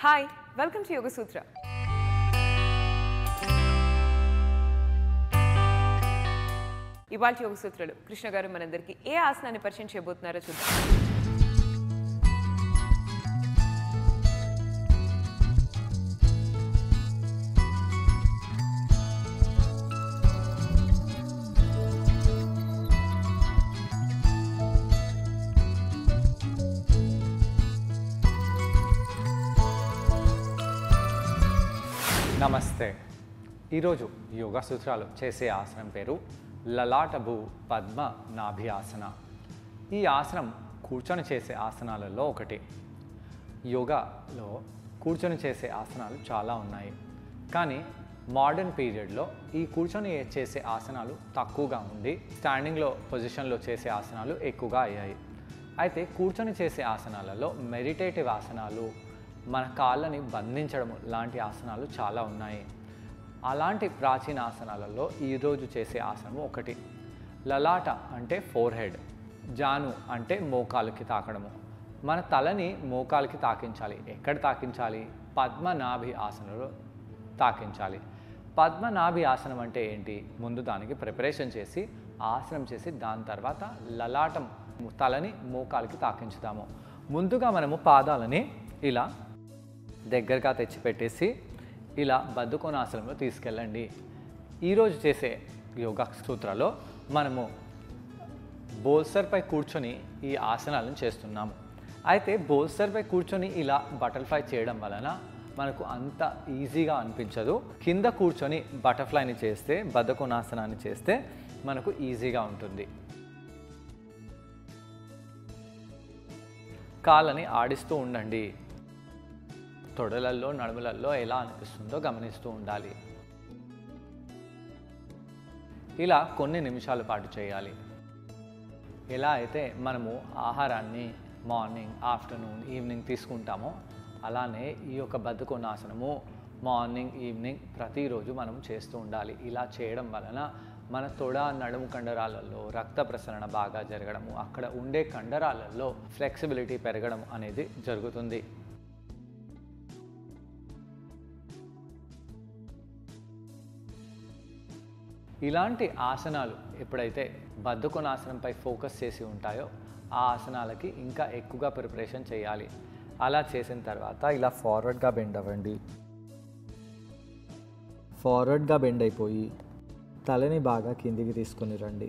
hi welcome to Yoga Sutra ఇవాళ యోగ సూత్రలు కృష్ణ గారు మనందరికీ ఏ ఆసనాన్ని పరిచయం చేయబోతున్నారో చూద్దాం నమస్తే ఈరోజు యోగా సూత్రాలు చేసే ఆసనం పేరు లలాటభు పద్మ నాభి ఆసన ఈ ఆసనం కూర్చొని చేసే ఆసనాలలో ఒకటి యోగాలో కూర్చొని చేసే ఆసనాలు చాలా ఉన్నాయి కానీ మోడర్న్ పీరియడ్లో ఈ కూర్చొని చేసే ఆసనాలు తక్కువగా ఉండి స్టాండింగ్లో పొజిషన్లో చేసే ఆసనాలు ఎక్కువగా అయ్యాయి అయితే కూర్చొని చేసే ఆసనాలలో మెడిటేటివ్ ఆసనాలు మన కాళ్ళని బంధించడం లాంటి ఆసనాలు చాలా ఉన్నాయి అలాంటి ప్రాచీన ఆసనాలలో ఈరోజు చేసే ఆసనము ఒకటి లలాట అంటే ఫోర్ హెడ్ జాను అంటే మోకాలుకి తాకడము మన తలని మోకాలుకి తాకించాలి ఎక్కడ తాకించాలి పద్మనాభి ఆసనంలో తాకించాలి పద్మనాభి ఆసనం అంటే ఏంటి ముందు దానికి ప్రిపరేషన్ చేసి ఆసనం చేసి దాని తర్వాత లలాటం తలని మోకాలికి తాకించుతాము ముందుగా మనము పాదాలని ఇలా దగ్గరగా తెచ్చిపెట్టేసి ఇలా బద్ధకోనాసనంలో తీసుకెళ్ళండి ఈరోజు చేసే యోగా సూత్రాలో మనము బోల్సర్పై కూర్చొని ఈ ఆసనాలను చేస్తున్నాము అయితే బోల్సర్పై కూర్చొని ఇలా బటర్ఫ్లై చేయడం వలన మనకు అంత ఈజీగా అనిపించదు కింద కూర్చొని బటర్ఫ్లైని చేస్తే బద్ధకోనాసనాన్ని చేస్తే మనకు ఈజీగా ఉంటుంది కాళ్ళని ఆడిస్తూ ఉండండి తొడలల్లో నడుములల్లో ఎలా అనిపిస్తుందో గమనిస్తూ ఉండాలి ఇలా కొన్ని నిమిషాల పాటు చేయాలి ఎలా అయితే మనము ఆహారాన్ని మార్నింగ్ ఆఫ్టర్నూన్ ఈవినింగ్ తీసుకుంటామో అలానే ఈ యొక్క బద్ధకోనాసనము మార్నింగ్ ఈవినింగ్ ప్రతిరోజు మనం చేస్తూ ఉండాలి ఇలా చేయడం వలన మన తొడ నడుము కండరాలలో రక్త ప్రసరణ బాగా జరగడము అక్కడ ఉండే కండరాలలో ఫ్లెక్సిబిలిటీ పెరగడం అనేది జరుగుతుంది ఇలాంటి ఆసనాలు ఎప్పుడైతే బద్ధకొనాసనంపై ఫోకస్ చేసి ఉంటాయో ఆ ఆసనాలకి ఇంకా ఎక్కువగా ప్రిపరేషన్ చేయాలి అలా చేసిన తర్వాత ఇలా ఫార్వర్డ్గా బెండ్ అవ్వండి ఫార్వర్డ్గా బెండ్ అయిపోయి తలని బాగా కిందికి తీసుకొని రండి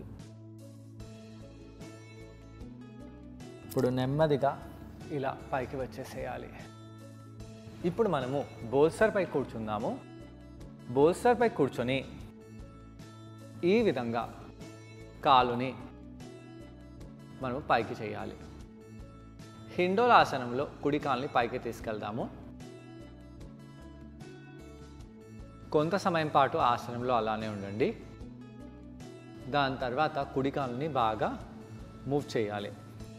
ఇప్పుడు నెమ్మదిగా ఇలా పైకి వచ్చేసేయాలి ఇప్పుడు మనము బోల్సర్పై కూర్చుందాము బోల్సర్పై కూర్చొని ఈ విధంగా కాలుని మనం పైకి చేయాలి హిండోలాసనంలో కుడి కాలుని పైకి తీసుకెళ్దాము కొంత సమయం పాటు ఆసనంలో అలానే ఉండండి దాని తర్వాత కుడి కాలుని బాగా మూవ్ చేయాలి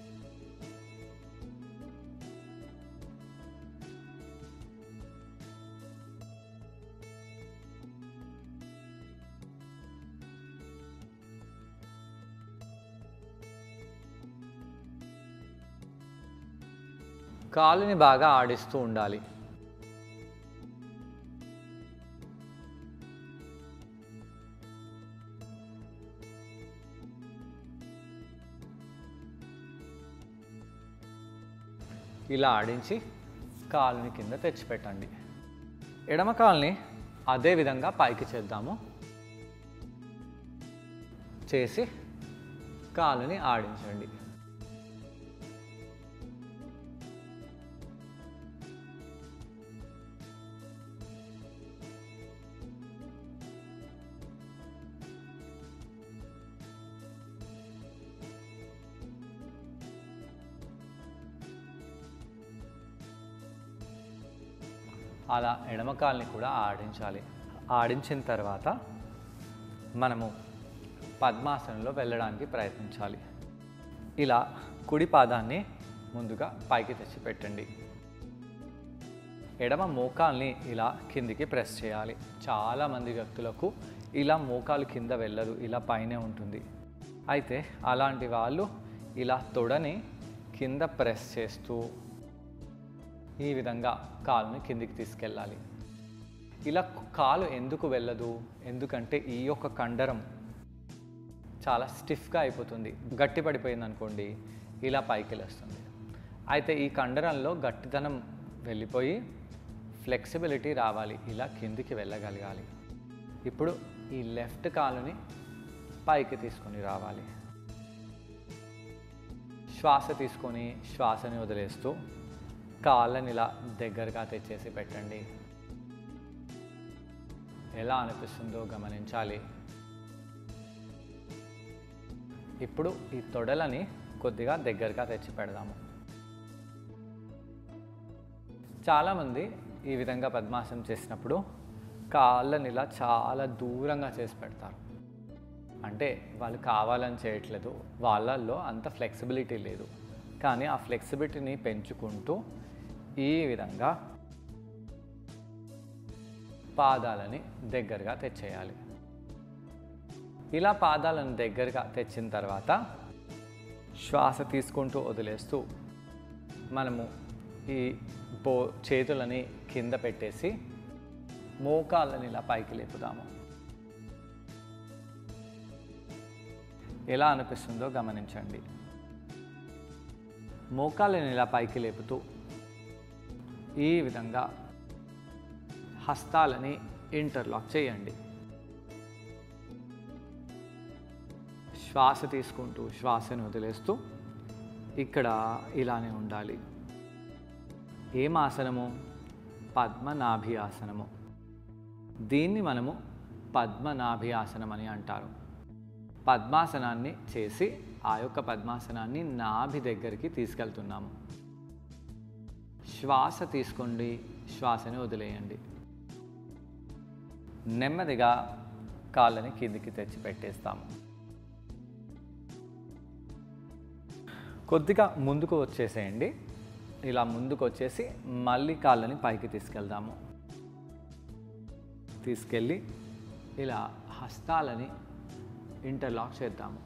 కాలుని బాగా ఆడిస్తూ ఉండాలి ఇలా ఆడించి కాలుని కింద తెచ్చిపెట్టండి ఎడమ కాలుని అదే విధంగా పైకి చేద్దాము చేసి కాలుని ఆడించండి అలా ఎడమ కాల్ని కూడా ఆడించాలి ఆడించిన తర్వాత మనము పద్మాసనంలో వెళ్ళడానికి ప్రయత్నించాలి ఇలా కుడి పాదాన్ని ముందుగా పైకి తెచ్చి పెట్టండి ఎడమ మోకాల్ని ఇలా కిందికి ప్రెస్ చేయాలి చాలామంది వ్యక్తులకు ఇలా మోకాలు కింద వెళ్ళదు ఇలా పైనే ఉంటుంది అయితే అలాంటి వాళ్ళు ఇలా తొడని కింద ప్రెస్ చేస్తూ ఈ విధంగా కాలుని కిందికి తీసుకెళ్ళాలి ఇలా కాలు ఎందుకు వెళ్ళదు ఎందుకంటే ఈ యొక్క కండరం చాలా స్టిఫ్గా అయిపోతుంది గట్టి పడిపోయింది అనుకోండి ఇలా పైకి లేస్తుంది అయితే ఈ కండరంలో గట్టితనం వెళ్ళిపోయి ఫ్లెక్సిబిలిటీ రావాలి ఇలా కిందికి వెళ్ళగలగాలి ఇప్పుడు ఈ లెఫ్ట్ కాలుని పైకి తీసుకొని రావాలి శ్వాస తీసుకొని శ్వాసని వదిలేస్తూ కాళ్ళని ఇలా దగ్గరగా తెచ్చేసి పెట్టండి ఎలా అనిపిస్తుందో గమనించాలి ఇప్పుడు ఈ తొడలని కొద్దిగా దగ్గరగా తెచ్చి పెడదాము చాలామంది ఈ విధంగా పద్మాసనం చేసినప్పుడు కాళ్ళని ఇలా చాలా దూరంగా చేసి పెడతారు అంటే వాళ్ళు కావాలని చేయట్లేదు వాళ్ళల్లో అంత ఫ్లెక్సిబిలిటీ లేదు కానీ ఆ ఫ్లెక్సిబిలిటీని పెంచుకుంటూ ఈ విధంగా పాదాలని దగ్గరగా తెచ్చేయాలి ఇలా పాదాలను దగ్గరగా తెచ్చిన తర్వాత శ్వాస తీసుకుంటూ వదిలేస్తూ మనము ఈ బో చేతులని కింద పెట్టేసి మోకాళ్ళని ఇలా పైకి లేపుదాము ఎలా అనిపిస్తుందో గమనించండి మోకాళ్ళని ఇలా పైకి లేపుతూ ఈ విధంగా హస్తాలని ఇంటర్లాక్ చేయండి శ్వాస తీసుకుంటూ శ్వాసను వదిలేస్తూ ఇక్కడ ఇలానే ఉండాలి ఏం ఆసనము పద్మనాభి ఆసనము దీన్ని మనము పద్మనాభి ఆసనం అని అంటారు పద్మాసనాన్ని చేసి ఆ యొక్క పద్మాసనాన్ని నాభి దగ్గరికి తీసుకెళ్తున్నాము శ్వాస తీసుకోండి శ్వాసని వదిలేయండి నెమ్మదిగా కాళ్ళని కిందికి తెచ్చి పెట్టేస్తాము కొద్దిగా ముందుకు వచ్చేసేయండి ఇలా ముందుకు వచ్చేసి మళ్ళీ కాళ్ళని పైకి తీసుకెళ్దాము తీసుకెళ్ళి ఇలా హస్తాలని ఇంటర్లాక్ చేద్దాము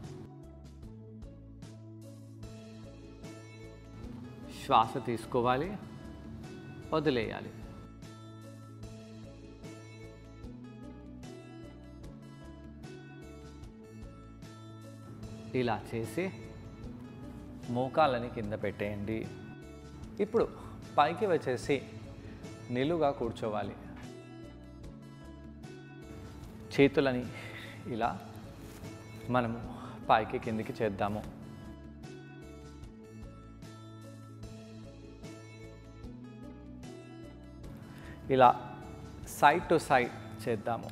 శ్వాస తీసుకోవాలి వదిలేయాలి ఇలా చేసి మోకాళ్ళని కింద పెట్టేయండి ఇప్పుడు పైకి వచ్చేసి నిలువుగా కూర్చోవాలి చేతులని ఇలా మనము పైకి కిందికి చేద్దాము ఇలా సైడ్ టు సైడ్ చేద్దాము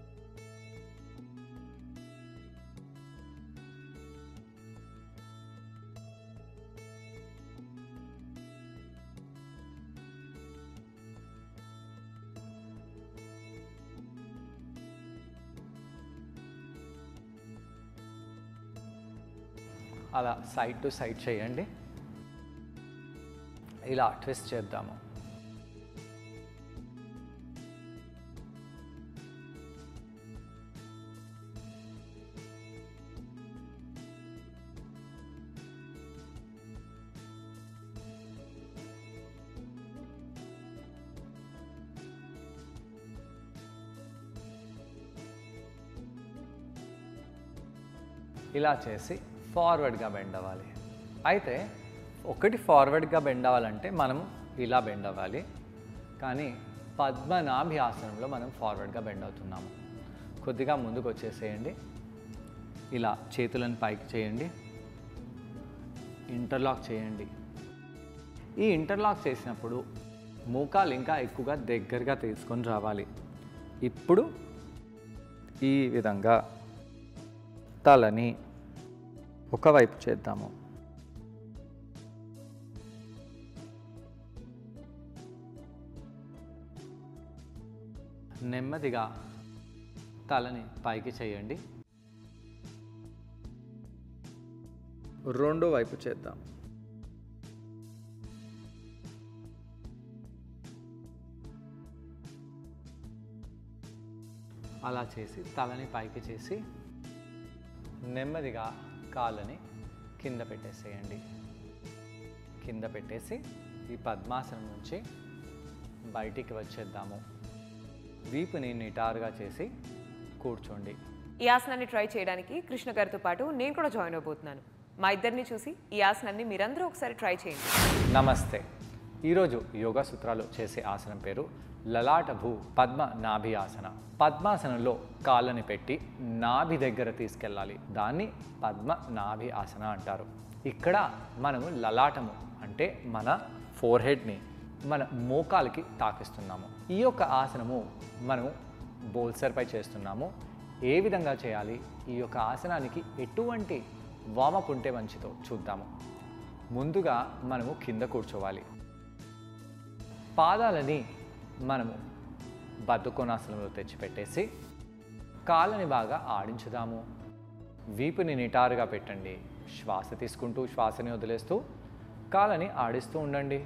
అలా సైడ్ టు సైడ్ చేయండి ఇలా ట్విస్ట్ చేద్దాము ఇలా చేసి ఫార్వర్డ్గా బెండ్ అవ్వాలి అయితే ఒకటి ఫార్వర్డ్గా బెండ్ అవ్వాలంటే మనం ఇలా బెండ్ అవ్వాలి కానీ పద్మనాభి ఆసనంలో మనం ఫార్వర్డ్గా బెండ్ అవుతున్నాము కొద్దిగా ముందుకు వచ్చేసేయండి ఇలా చేతులను పైకి చేయండి ఇంటర్లాక్ చేయండి ఈ ఇంటర్లాక్ చేసినప్పుడు మోకాలు ఇంకా ఎక్కువగా దగ్గరగా తీసుకొని రావాలి ఇప్పుడు ఈ విధంగా తలని ఒకవైపు చేద్దాము నెమ్మదిగా తలని పైకి చేయండి రెండో వైపు చేద్దాం అలా చేసి తలని పైకి చేసి నెమ్మదిగా కాళ్ళని కింద పెట్టేసేయండి కింద పెట్టేసి ఈ పద్మాసనం నుంచి బయటికి వచ్చేద్దాము వీపుని నిటారుగా చేసి కూర్చోండి ఈ ఆసనాన్ని ట్రై చేయడానికి కృష్ణ గారితో పాటు నేను కూడా జాయిన్ అవబోతున్నాను మా ఇద్దరిని చూసి ఈ ఆసనాన్ని మీరందరూ ఒకసారి ట్రై చేయండి నమస్తే ఈరోజు యోగా సూత్రాలు చేసే ఆసనం పేరు లలాట భూ పద్మ నాభి ఆసన పద్మాసనంలో కాళ్ళని పెట్టి నాభి దగ్గర తీసుకెళ్ళాలి దాన్ని పద్మ నాభి ఆసన అంటారు ఇక్కడ మనము లలాటము అంటే మన ఫోర్ హెడ్ని మన మోకాలకి తాకిస్తున్నాము ఈ యొక్క ఆసనము మనము బోల్సర్పై చేస్తున్నాము ఏ విధంగా చేయాలి ఈ యొక్క ఆసనానికి ఎటువంటి వామప్ ఉంటే మంచిదో చూద్దాము ముందుగా మనము కింద కూర్చోవాలి పాదాలని మనము బతుకోనాసనంలో తెచ్చిపెట్టేసి కాళ్ళని బాగా ఆడించుదాము వీపుని నిటారుగా పెట్టండి శ్వాస తీసుకుంటూ శ్వాసని వదిలేస్తూ కాళ్ళని ఆడిస్తూ ఉండండి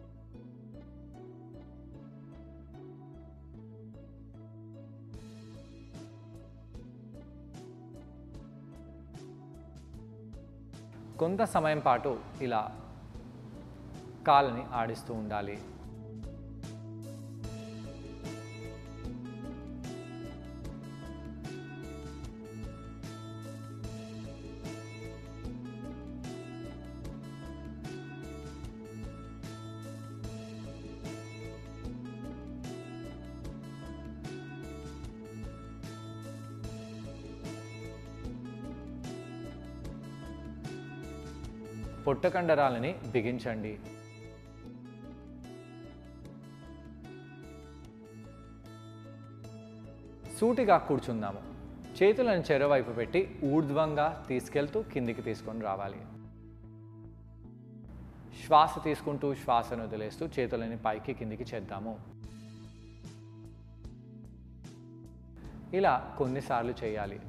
కొంత సమయం పాటు ఇలా కాళ్ళని ఆడిస్తూ ఉండాలి పొట్ట కండరాలని బిగించండి సూటిగా కూర్చుందాము చేతులను చెరవైపు పెట్టి ఊర్ధ్వంగా తీసుకెళ్తూ కిందికి తీసుకొని రావాలి శ్వాస తీసుకుంటూ శ్వాసను వదిలేస్తూ చేతులని పైకి కిందికి చేద్దాము ఇలా కొన్నిసార్లు చేయాలి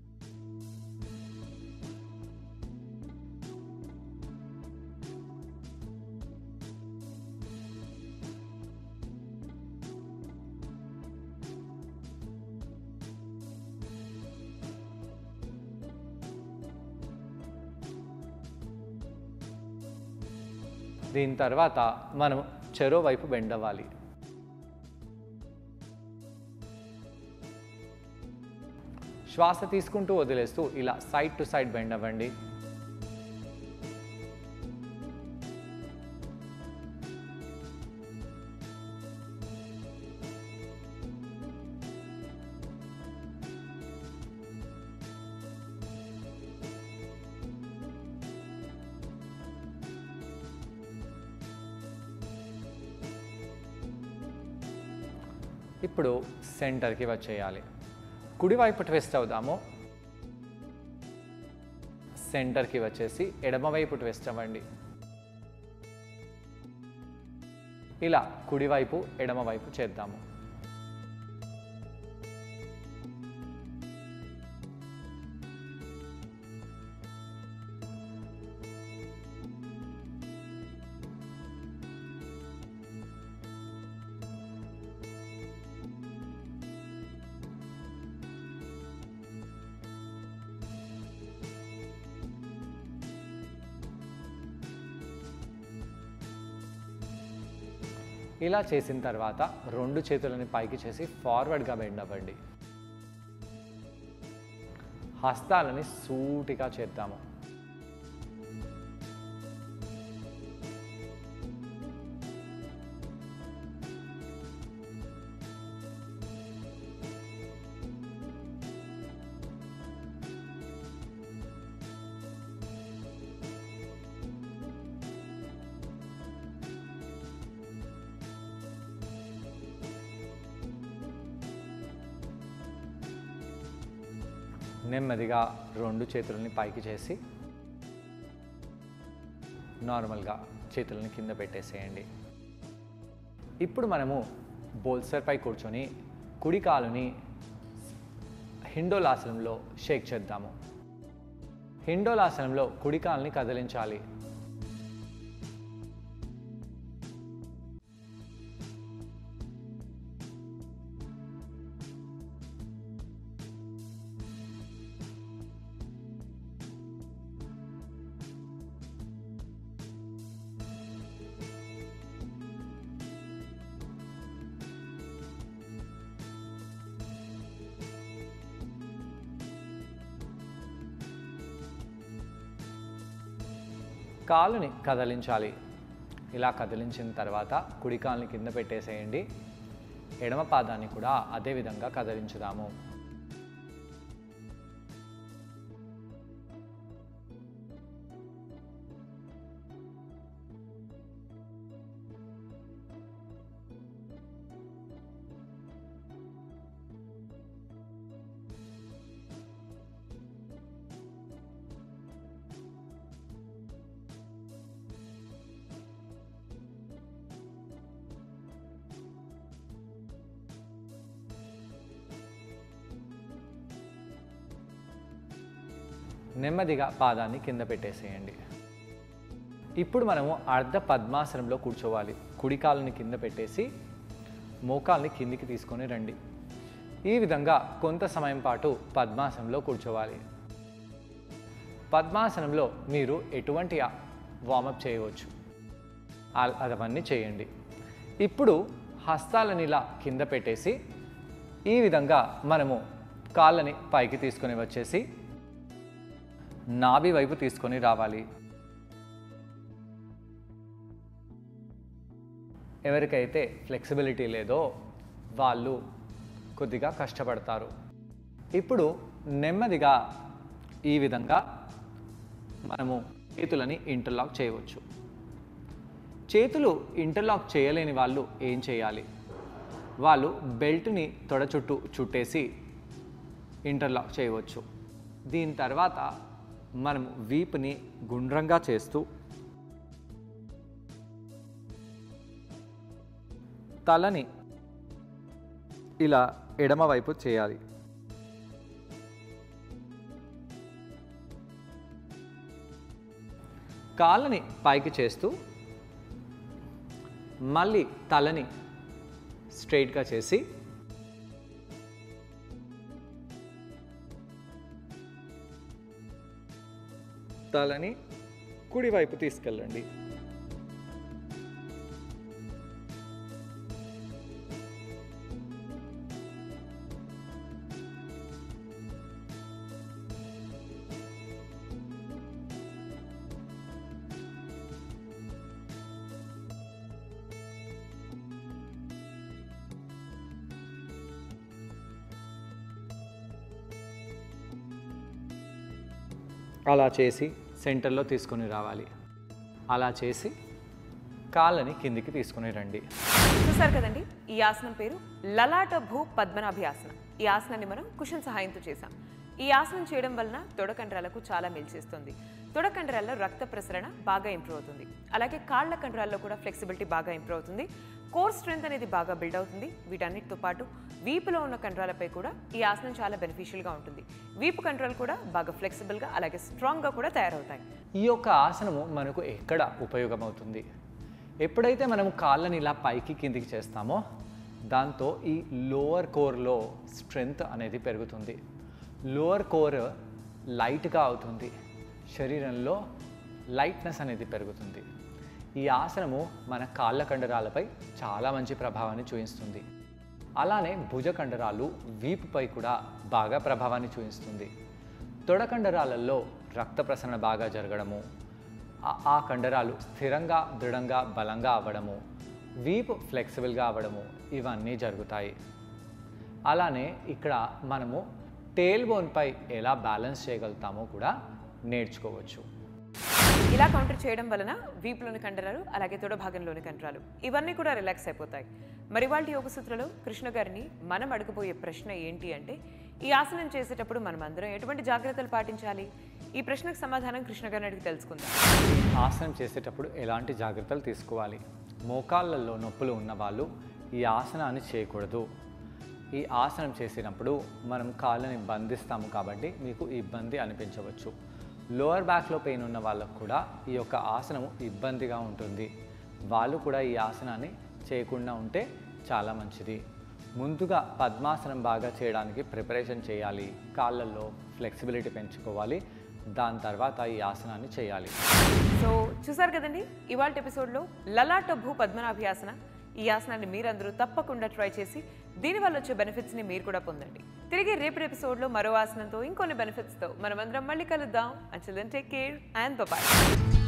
దీని తర్వాత మనం చెరో వైపు బెండ్ అవ్వాలి శ్వాస తీసుకుంటూ వదిలేస్తూ ఇలా సైడ్ టు సైడ్ బెండ్ అవ్వండి ఇప్పుడు సెంటర్కి వచ్చేయాలి కుడివైపు ట్విస్ట్ అవుదాము సెంటర్కి వచ్చేసి ఎడమవైపు ట్విస్ట్ అవ్వండి ఇలా కుడివైపు ఎడమవైపు చేద్దాము ఇలా చేసిన తర్వాత రెండు చేతులని పైకి చేసి ఫార్వర్డ్గా బెండ్ అవ్వండి హస్తాలని సూటిగా చేద్దాము నెమ్మదిగా రెండు చేతులని పైకి చేసి నార్మల్గా చేతులని కింద పెట్టేసేయండి ఇప్పుడు మనము బోల్సర్పై కూర్చొని కుడి కాలుని హిండోలాసనంలో షేక్ చేద్దాము హిండోలాసనంలో కుడి కాలుని కదిలించాలి కాలుని కదిలించాలి ఇలా కదిలించిన తర్వాత కుడి కాలుని కింద పెట్టేసేయండి ఎడమ పాదాన్ని కూడా అదే విధంగా కదిలించుదాము నెమ్మదిగా పాదాన్ని కింద పెట్టేసేయండి ఇప్పుడు మనము అర్ధ పద్మాసనంలో కూర్చోవాలి కుడి కాలుని కింద పెట్టేసి మోకాల్ని కిందికి తీసుకొని రండి ఈ విధంగా కొంత సమయం పాటు పద్మాసనంలో కూర్చోవాలి పద్మాసనంలో మీరు ఎటువంటి వార్మప్ చేయవచ్చు ఆ- అవన్నీ చేయండి ఇప్పుడు హస్తాలని ఇలా కింద పెట్టేసి ఈ విధంగా మనము కాళ్ళని పైకి తీసుకొని వచ్చేసి నాభి వైపు తీసుకొని రావాలి ఎవరికైతే ఫ్లెక్సిబిలిటీ లేదో వాళ్ళు కొద్దిగా కష్టపడతారు ఇప్పుడు నెమ్మదిగా ఈ విధంగా మనము చేతులని ఇంటర్లాక్ చేయవచ్చు చేతులు ఇంటర్లాక్ చేయలేని వాళ్ళు ఏం చేయాలి వాళ్ళు బెల్ట్ని తొడ చుట్టూ చుట్టేసి ఇంటర్లాక్ చేయవచ్చు దీని తర్వాత మనం వీపుని గుండ్రంగా చేస్తూ తలని ఇలా ఎడమవైపు చేయాలి కాళ్ళని పైకి చేస్తూ మళ్ళీ తలని స్ట్రైట్గా చేసి తలని కుడివైపు తీసుకెళ్ళండి అలా చేసి సెంటర్లో తీసుకొని రావాలి అలా చేసి కాళ్ళని కిందికి తీసుకొని రండి చూసారు కదండి ఈ ఆసనం పేరు లలాట భూ పద్మనాభి ఈ ఆసనాన్ని మనం కుషన్ సహాయంతో చేసాం ఈ ఆసనం చేయడం వలన తొడ కండరాలకు చాలా మేలు చేస్తుంది తొడ కండరాల్లో రక్త ప్రసరణ బాగా ఇంప్రూవ్ అవుతుంది అలాగే కాళ్ళ కండరాల్లో కూడా ఫ్లెక్సిబిలిటీ బాగా ఇంప్రూవ్ అవుతుంది కోర్ స్ట్రెంత్ అనేది బాగా బిల్డ్ అవుతుంది వీటన్నిటితో పాటు వీపులో ఉన్న కండరాలపై కూడా ఈ ఆసనం చాలా బెనిఫిషియల్గా ఉంటుంది వీపు కండరాలు కూడా బాగా ఫ్లెక్సిబుల్గా అలాగే స్ట్రాంగ్గా కూడా తయారవుతాయి ఈ యొక్క ఆసనము మనకు ఎక్కడ ఉపయోగమవుతుంది ఎప్పుడైతే మనము కాళ్ళని ఇలా పైకి కిందికి చేస్తామో దాంతో ఈ లోవర్ కోర్లో స్ట్రెంగ్త్ అనేది పెరుగుతుంది లోవర్ కోర్ లైట్గా అవుతుంది శరీరంలో లైట్నెస్ అనేది పెరుగుతుంది ఈ ఆసనము మన కాళ్ళ కండరాలపై చాలా మంచి ప్రభావాన్ని చూపిస్తుంది అలానే భుజ కండరాలు వీపుపై కూడా బాగా ప్రభావాన్ని చూపిస్తుంది తొడ కండరాలలో రక్త ప్రసరణ బాగా జరగడము ఆ- ఆ కండరాలు స్థిరంగా దృఢంగా బలంగా అవ్వడము వీపు ఫ్లెక్సిబుల్గా అవ్వడము ఇవన్నీ జరుగుతాయి అలానే ఇక్కడ మనము టేల్ బోన్పై ఎలా బ్యాలెన్స్ చేయగలుగుతామో కూడా నేర్చుకోవచ్చు ఇలా కౌంటర్ చేయడం వలన వీపులోని కండరాలు అలాగే తొడ భాగంలోని కండరాలు ఇవన్నీ కూడా రిలాక్స్ అయిపోతాయి మరి వాళ్ళ యోగ సూత్రలో కృష్ణ గారిని మనం అడగబోయే ప్రశ్న ఏంటి అంటే ఈ ఆసనం చేసేటప్పుడు మనం అందరం ఎటువంటి జాగ్రత్తలు పాటించాలి ఈ ప్రశ్నకు సమాధానం కృష్ణ గారిని అడిగి తెలుసుకుందాం ఆసనం చేసేటప్పుడు ఎలాంటి జాగ్రత్తలు తీసుకోవాలి మోకాళ్ళల్లో నొప్పులు ఉన్న వాళ్ళు ఈ ఆసనాన్ని చేయకూడదు ఈ ఆసనం చేసినప్పుడు మనం కాళ్ళని బంధిస్తాము కాబట్టి మీకు ఇబ్బంది అనిపించవచ్చు లోవర్ బ్యాక్లో పెయిన్ ఉన్న వాళ్ళకు కూడా ఈ యొక్క ఆసనము ఇబ్బందిగా ఉంటుంది వాళ్ళు కూడా ఈ ఆసనాన్ని చేయకుండా ఉంటే చాలా మంచిది ముందుగా పద్మాసనం బాగా చేయడానికి ప్రిపరేషన్ చేయాలి కాళ్ళల్లో ఫ్లెక్సిబిలిటీ పెంచుకోవాలి దాని తర్వాత ఈ ఆసనాన్ని చేయాలి సో చూసారు కదండి ఇవాళ ఎపిసోడ్లో లలాట భూ పద్మనాభ్యాసన ఈ ఆసనాన్ని మీరందరూ తప్పకుండా ట్రై చేసి దీనివల్ల వచ్చే బెనిఫిట్స్ని మీరు కూడా పొందండి తిరిగి రేపటి ఎపిసోడ్లో మరో ఆసనంతో ఇంకొన్ని బెనిఫిట్స్తో మనమందరం మళ్ళీ కలుద్దాం Anchal take care and bye